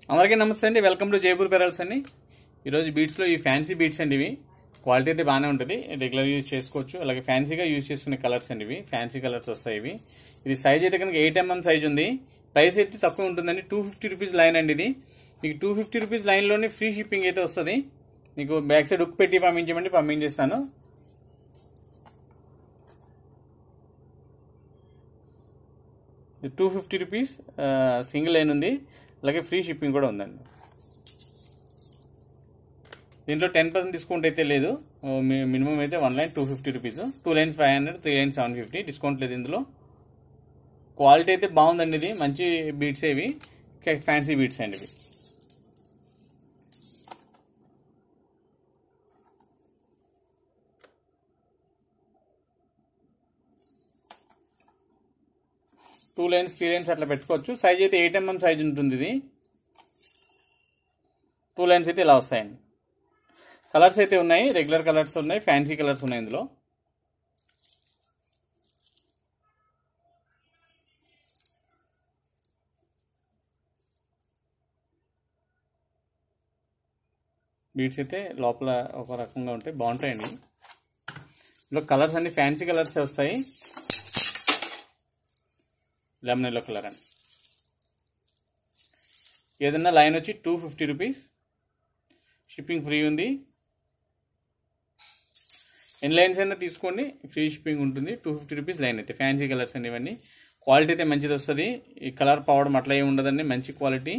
అందరికీ నమస్తే అండి వెల్కమ్ టు జైపూర్ పెరల్స్ అండి ఈరోజు బీట్స్లో ఈ ఫ్యాన్సీ బీట్స్ అండి ఇవి క్వాలిటీ అయితే బాగానే ఉంటుంది రెగ్యులర్ యూజ్ చేసుకోవచ్చు అలాగే ఫ్యాన్సీగా యూజ్ చేసుకునే కలర్స్ అండి ఇవి ఫ్యాన్సీ కలర్స్ వస్తాయి ఇవి ఇది సైజ్ అయితే కనుక ఎయిట్ ఎంఎం సైజ్ ఉంది ప్రైస్ అయితే తక్కువ ఉంటుందండి టూ ఫిఫ్టీ రూపీస్ లైన్ అండి ఇది మీకు టూ ఫిఫ్టీ రూపీస్ లైన్లోనే ఫ్రీ షిప్పింగ్ అయితే వస్తుంది మీకు బ్యాక్ సైడ్ ఉక్ పెట్టి పంపించమండి పంపించేస్తాను two fifty rupees single line ఉంది అలాగే ఫ్రీ షిప్పింగ్ కూడా ఉందండి దీంట్లో టెన్ పర్సెంట్ డిస్కౌంట్ అయితే లేదు మినిమం అయితే one line two fifty rupees two lines five hundred three lines seven fifty discount లేదు ఇందులో క్వాలిటీ అయితే బాగుందండి ఇది మంచి బీట్స్ ఇవి ఫ్యాన్సీ బీట్స్ అండి ఇవి టూ లైన్స్ త్రీ లైన్స్ అట్లా పెట్టుకోవచ్చు సైజ్ అయితే ఎయిట్ ఎంఎం సైజ్ ఉంటుంది ఇది టూ లైన్స్ అయితే ఇలా వస్తాయండి కలర్స్ అయితే ఉన్నాయి రెగ్యులర్ కలర్స్ ఉన్నాయి ఫ్యాన్సీ కలర్స్ ఉన్నాయి ఇందులో బీట్స్ అయితే లోపల ఒక రకంగా ఉంటాయి బాగుంటాయండి ఇందులో కలర్స్ అన్ని ఫ్యాన్సీ కలర్స్ వస్తాయి లెమన్ ఎల్లో కలర్ అండి ఏదన్నా లైన్ వచ్చి two fifty rupees shipping free ఉంది ఎన్ని లైన్స్ అయినా తీసుకోండి ఫ్రీ షిప్పింగ్ ఉంటుంది టూ ఫిఫ్టీ రూపీస్ లైన్ అయితే ఫ్యాన్సీ కలర్స్ అండి ఇవన్నీ క్వాలిటీ అయితే మంచిది వస్తుంది ఈ కలర్ పవడం అట్లా ఏమి ఉండదండి మంచి quality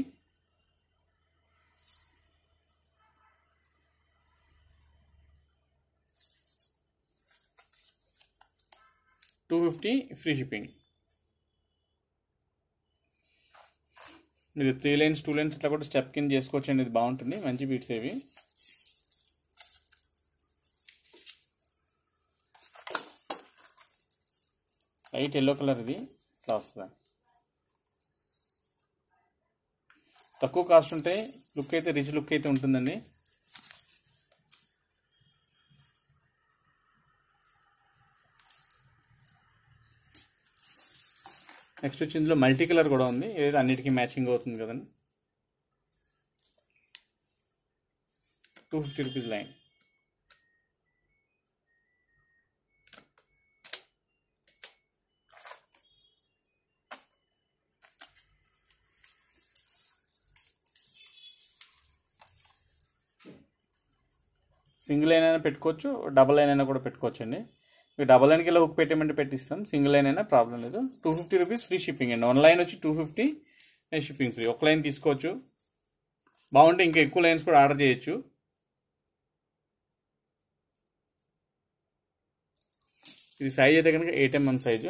two fifty free shipping మీరు త్రీ లైన్స్ టూ లైన్స్ ఇట్లా కూడా స్టెప్ కింద చేసుకోవచ్చు అండి ఇది బాగుంటుంది మంచి బీట్స్ ఇవి లైట్ ఎల్లో కలర్ ఇది ఇట్లా వస్తుంది తక్కువ కాస్ట్ ఉంటే లుక్ అయితే రిచ్ లుక్ అయితే ఉంటుందండి నెక్స్ట్ వచ్చి ఇందులో మల్టీ కలర్ కూడా ఉంది ఏదైతే అన్నిటికీ మ్యాచింగ్ అవుతుంది కదండి two fifty rupees line single line అయినా పెట్టుకోవచ్చు డబల్ లైన్ అయినా కూడా పెట్టుకోవచ్చు అండి మీకు డబల్ లైన్కి ఇలా హుక్ పెట్టేమంటే పెట్టిస్తాం సింగిల్ లైన్ అయినా ప్రాబ్లం లేదు two fifty rupees free shipping అండి వన్ లైన్ వచ్చి టూ ఫిఫ్టీ షిప్పింగ్ ఫ్రీ ఒక లైన్ తీసుకోవచ్చు బాగుంటే ఇంకా ఎక్కువ లైన్స్ కూడా ఆర్డర్ చేయొచ్చు ఇది సైజ్ అయితే కనుక ఎయిట్ ఎంఎం సైజు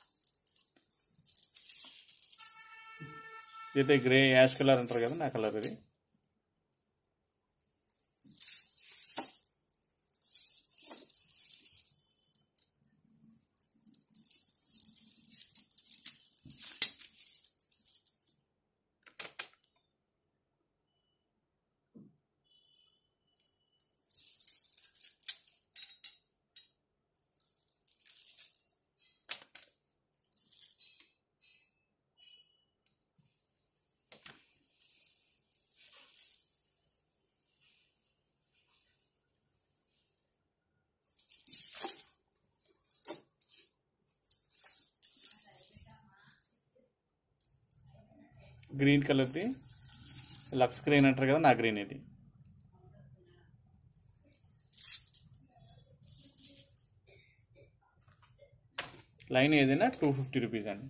ఇదైతే గ్రే యాష్ కలర్ అంటారు కదా నా కలర్ ఇది గ్రీన్ కలర్ది లక్స్ గ్రీన్ అంటారు కదా నా గ్రీన్ ఇది లైన్ ఏదైనా టూ ఫిఫ్టీ రూపీస్ అండి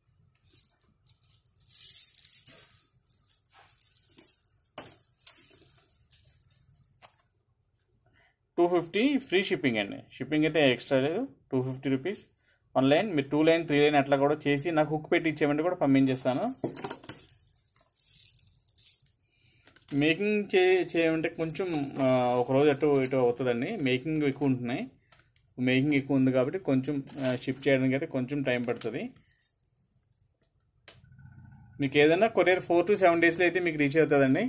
టూ ఫిఫ్టీ ఫ్రీ షిప్పింగ్ అండి షిప్పింగ్ అయితే ఎక్స్ట్రా లేదు two fifty rupees one line మీరు టూ లైన్ త్రీ లైన్ అట్లా కూడా చేసి నాకు హుక్ పెట్టి ఇచ్చేయమంటే కూడా పంపించేస్తాను మేకింగ్ చే చేయమంటే కొంచెం ఒక రోజు అటు ఇటు అవుతుందండి మేకింగ్ ఎక్కువ ఉంటున్నాయి మేకింగ్ ఎక్కువ ఉంది కాబట్టి కొంచెం షిప్ చేయడానికి అయితే కొంచెం టైం పడుతుంది మీకు ఏదైనా కొరియర్ ఫోర్ టు సెవెన్ డేస్లో అయితే మీకు రీచ్ అవుతుందండి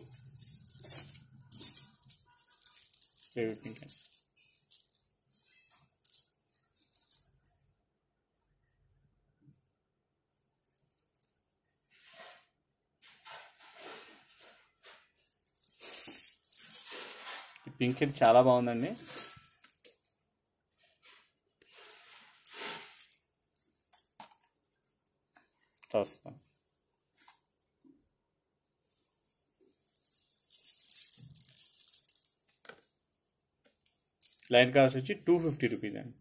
బేబీ పింక్ పింక్ అయితే చాలా బాగుందండి ఇట్లా వస్తాం లైట్ కాస్ట్ వచ్చి టూ ఫిఫ్టీ రూపీస్ అండి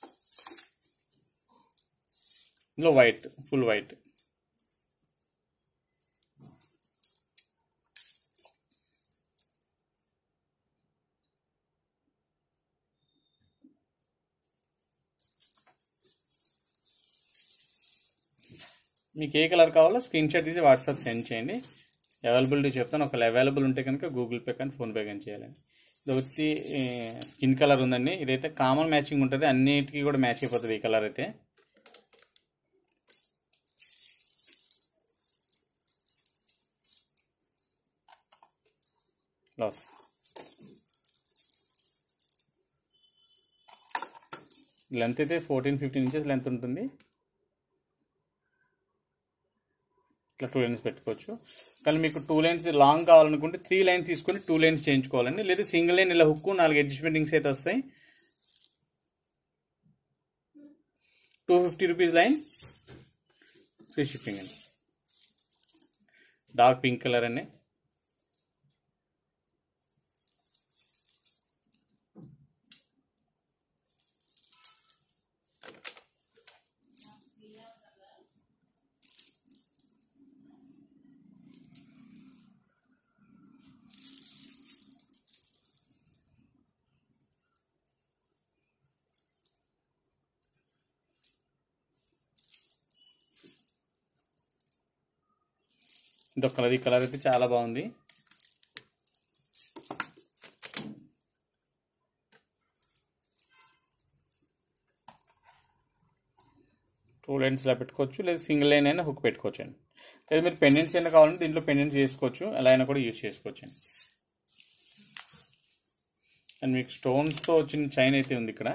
ఇందులో వైట్ ఫుల్ వైట్ మీకు ఏ కలర్ కావాలో స్క్రీన్ షాట్ తీసి వాట్సాప్ సెండ్ చేయండి అవైలబిలిటీ చెప్తాను ఒకవేళ అవైలబుల్ ఉంటే కనుక గూగుల్ పే కానీ ఫోన్పే కానీ చేయాలండి ఇది వచ్చి స్కిన్ కలర్ ఉందండి ఇదైతే కామన్ మ్యాచింగ్ ఉంటుంది అన్నిటికీ కూడా మ్యాచ్ అయిపోతుంది ఈ కలర్ అయితే లాస్ లెంత్ అయితే ఫోర్టీన్ ఫిఫ్టీన్ ఇంచెస్ లెంత్ ఉంటుంది ఇట్లా టూ లైన్స్ పెట్టుకోవచ్చు కానీ మీకు టూ లైన్స్ లాంగ్ కావాలనుకుంటే త్రీ లైన్స్ తీసుకొని టూ లైన్స్ చేయించుకోవాలండి లేదా సింగిల్ లైన్ ఇలా హుక్ నాలుగు అడ్జస్ట్మెంటింగ్స్ అయితే వస్తాయి two fifty rupees line free shipping అండి డార్క్ పింక్ కలర్ అండి ఇదొక కలర్ ఈ కలర్ అయితే చాలా బాగుంది టూ లైన్స్ ఇలా పెట్టుకోవచ్చు లేదా సింగిల్ లైన్ అయినా హుక్ పెట్టుకోవచ్చు అండి లేదా మీరు పెండెంట్స్ అయినా కావాలంటే దీంట్లో పెండెంట్స్ చేసుకోవచ్చు ఎలా అయినా కూడా యూజ్ చేసుకోవచ్చు అండి అండ్ మీకు స్టోన్స్తో వచ్చిన చైన్ అయితే ఉంది ఇక్కడ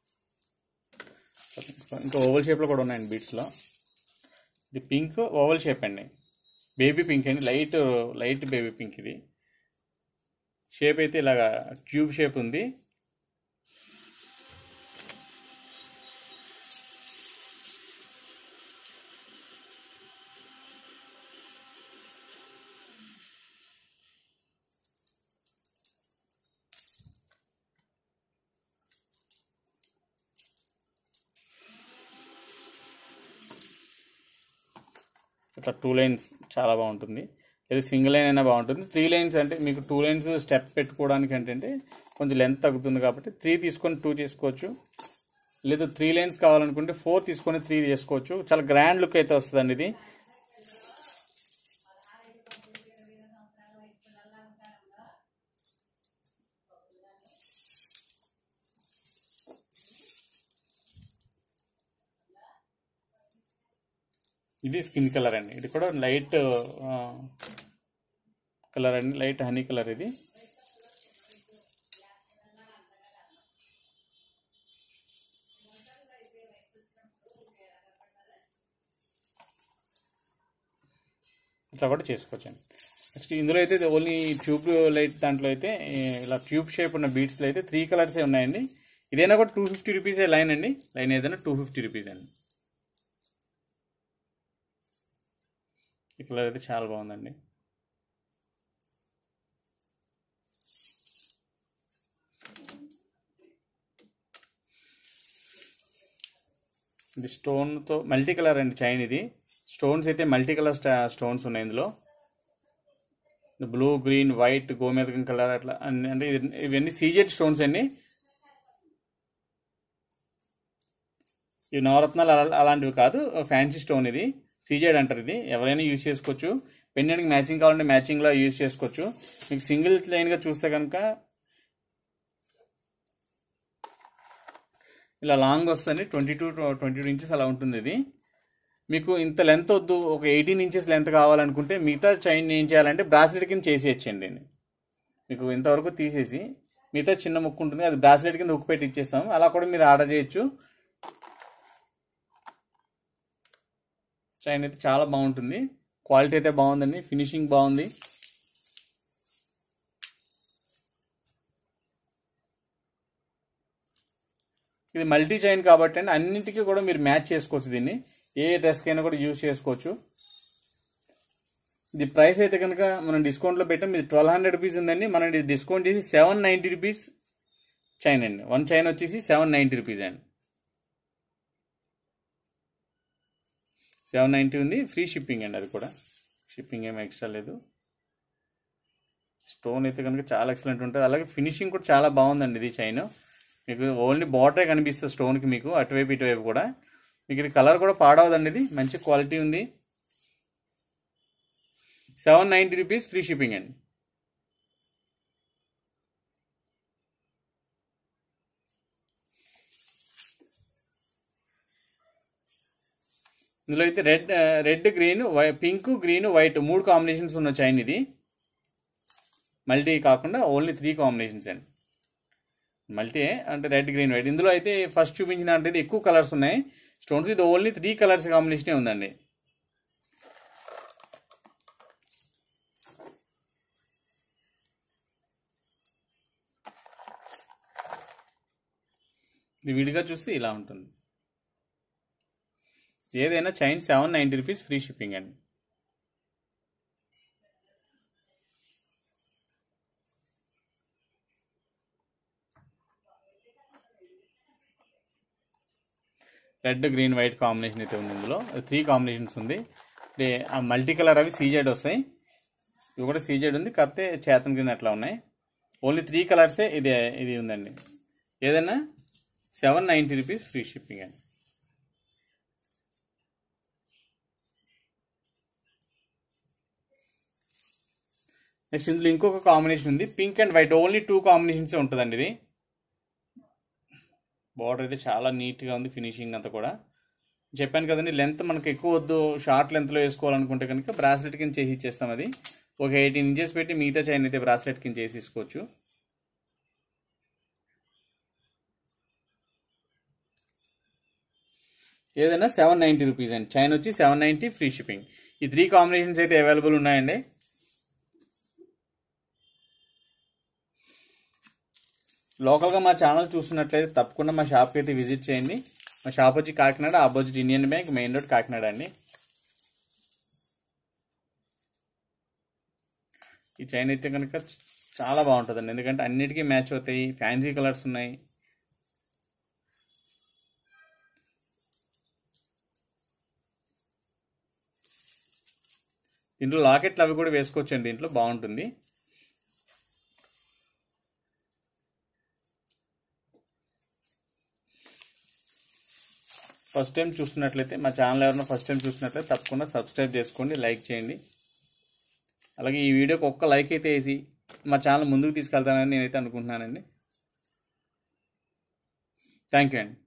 ఇంకా ఓవల్ షేప్లో కూడా ఉన్నాయండి బీట్స్లో ఇది పింక్ ఓవల్ షేప్ అండి బేబీ పింక్ అండి లైట్ లైట్ బేబీ పింక్ ఇది షేప్ అయితే ఇలాగా ట్యూబ్ షేప్ ఉంది ఇట్లా టూ లైన్స్ చాలా బాగుంటుంది లేదా సింగిల్ లైన్ అయినా బాగుంటుంది త్రీ లైన్స్ అంటే మీకు టూ లైన్స్ స్టెప్ పెట్టుకోవడానికి ఏంటంటే కొంచెం లెంత్ తగ్గుతుంది కాబట్టి త్రీ తీసుకొని టూ చేసుకోవచ్చు లేదు త్రీ లైన్స్ కావాలనుకుంటే ఫోర్ తీసుకొని త్రీ చేసుకోవచ్చు చాలా గ్రాండ్ లుక్ అయితే వస్తుందండి ఇది ఇది స్కిన్ కలర్ అండి ఇది కూడా లైట్ కలర్ అండి లైట్ హనీ కలర్ ఇది ఇట్లా కూడా చేసుకోవచ్చు అండి నెక్స్ట్ ఇందులో అయితే ఓన్లీ ట్యూబ్ లైట్ దాంట్లో అయితే ఇలా ట్యూబ్ షేప్ ఉన్న బీట్స్లో అయితే త్రీ కలర్సే ఉన్నాయండి ఇదైనా కూడా టూ ఫిఫ్టీ రూపీసే లైన్ అండి లైన్ ఏదైనా టూ ఫిఫ్టీ రూపీస్ అండి ఈ కలర్ అయితే చాలా బాగుందండి ఇది స్టోన్తో మల్టీ కలర్ అండి చైన్ ఇది స్టోన్స్ అయితే మల్టీ కలర్ స్టోన్స్ ఉన్నాయి ఇందులో బ్లూ గ్రీన్ వైట్ గోమేదకం కలర్ అట్లా అన్ని అంటే ఇది- ఇవన్నీ సీజెడ్ స్టోన్స్ అండి ఈ నవరత్నాలు అలా- అలాంటివి కాదు ఫ్యాన్సీ స్టోన్ ఇది సీజెడ్ అంటారు ఇది ఎవరైనా యూజ్ చేసుకోవచ్చు పెండెంట్కి మ్యాచింగ్ కావాలంటే మ్యాచింగ్లో యూజ్ చేసుకోవచ్చు మీకు సింగిల్ లైన్గా చూస్తే కనుక ఇలా లాంగ్ వస్తుంది twenty two twenty two inches అలా ఉంటుంది ఇది మీకు ఇంత లెంత్ వద్దు ఒక ఎయిటీన్ ఇంచెస్ లెంత్ కావాలనుకుంటే మిగతా చైన్ ఏం చేయాలంటే బ్రాస్లెట్ కింద చేసేయచ్చండి మీకు ఇంతవరకు తీసేసి మిగతా చిన్న ముక్కు ఉంటుంది అది బ్రాస్లెట్ కింద ఉక్కు పెట్టి ఇచ్చేస్తాం అలా కూడా మీరు ఆర్డర్ చేయొచ్చు చైన్ అయితే చాలా బాగుంటుంది క్వాలిటీ అయితే బాగుందండి ఫినిషింగ్ బాగుంది ఇది మల్టీ చైన్ కాబట్టి అండి అన్నింటికీ కూడా మీరు మ్యాచ్ చేసుకోవచ్చు దీన్ని ఏ డ్రెస్కైనా కూడా యూజ్ చేసుకోవచ్చు ఇది ప్రైస్ అయితే కనుక మనం డిస్కౌంట్లో పెట్టాం ఇది ట్వెల్వ్ హండ్రెడ్ రూపీస్ ఉందండి మనం ఇది డిస్కౌంట్ చేసి సెవెన్ నైంటీ రూపీస్ చైన్ అండి వన్ చైన్ వచ్చేసి సెవెన్ నైంటీ రూపీస్ అండి సెవెన్ నైంటీ ఉంది ఫ్రీ షిప్పింగ్ అండి అది కూడా షిప్పింగ్ ఏమి ఎక్స్ట్రా లేదు స్టోన్ అయితే కనుక చాలా ఎక్సలెంట్ ఉంటుంది అలాగే ఫినిషింగ్ కూడా చాలా బాగుందండి ఇది చైన్ మీకు ఓన్లీ బార్డరే కనిపిస్తుంది స్టోన్కి మీకు అటువైపు ఇటువైపు కూడా మీకు ఇది కలర్ కూడా పాడవదండి ఇది మంచి క్వాలిటీ ఉంది seven ninety rupees free shipping అండి ఇందులో అయితే రెడ్ రెడ్ గ్రీన్ వై పింక్ గ్రీన్ వైట్ మూడు కాంబినేషన్స్ ఉన్న చైన్ ఇది మల్టీ కాకుండా ఓన్లీ త్రీ కాంబినేషన్స్ అండి మల్టీ అంటే రెడ్ గ్రీన్ వైట్ ఇందులో అయితే ఫస్ట్ చూపించిన దాంట్లో అయితే ఎక్కువ కలర్స్ ఉన్నాయి స్టోన్స్ ఇది ఓన్లీ త్రీ కలర్స్ కాంబినేషనే ఉందండి ఇది విడిగా చూస్తే ఇలా ఉంటుంది ఏదైనా chain seven ninety rupees free shipping అండి రెడ్ గ్రీన్ వైట్ కాంబినేషన్ అయితే ఉంది ఇందులో త్రీ కాంబినేషన్స్ ఉంది అంటే ఆ మల్టీ కలర్ అవి సీజెడ్ వస్తాయి ఇవి కూడా సీజెడ్ ఉంది కాకపోతే చేతన్ గ్రీన్ అట్లా ఉన్నాయి ఓన్లీ త్రీ కలర్సే ఇది ఇది ఉందండి ఏదైనా seven ninety rupees free shipping అండి నెక్స్ట్ ఇందులో ఇంకొక కాంబినేషన్ ఉంది pink and white only two combinations ఉంటుందండి ఇది బార్డర్ అయితే చాలా నీట్గా ఉంది ఫినిషింగ్ అంతా కూడా చెప్పాను కదండి లెంత్ మనకు ఎక్కువ వద్దు షార్ట్ లెంత్లో వేసుకోవాలనుకుంటే కనుక బ్రాస్లెట్ కింద చేసి ఇచ్చేస్తాం అది ఒక ఎయిటీన్ ఇంచెస్ పెట్టి మిగతా చైన్ అయితే బ్రాస్లెట్ కింద చేసి తీసుకోవచ్చు ఏదైనా సెవెన్ నైంటీ రూపీస్ అండి చైన్ వచ్చి సెవెన్ నైంటీ ఫ్రీ షిప్పింగ్ ఈ త్రీ కాంబినేషన్స్ అయితే అవైలబుల్ ఉన్నాయండి లోకల్గా మా ఛానల్ చూస్తున్నట్లయితే తప్పకుండా మా షాప్కి అయితే విజిట్ చేయండి మా షాప్ వచ్చి Kakinada opposite Indian bank main road Kakinada అండి ఈ చైన్ అయితే కనుక చాలా బాగుంటుందండి ఎందుకంటే అన్నిటికీ మ్యాచ్ అవుతాయి ఫ్యాన్సీ కలర్స్ ఉన్నాయి దీంట్లో లాకెట్లు అవి కూడా వేసుకోవచ్చండి దీంట్లో బాగుంటుంది ఫస్ట్ టైం చూస్తున్నట్లయితే మా ఛానల్ ఎవరైనా ఫస్ట్ టైం చూస్తున్నట్లయితే తప్పకుండా సబ్స్క్రైబ్ చేసుకోండి లైక్ చేయండి అలాగే ఈ వీడియోకి ఒక్క లైక్ అయితే వేసి మా ఛానల్ ముందుకు తీసుకెళ్తానని నేనైతే అనుకుంటున్నానండి థ్యాంక్ యూ అండి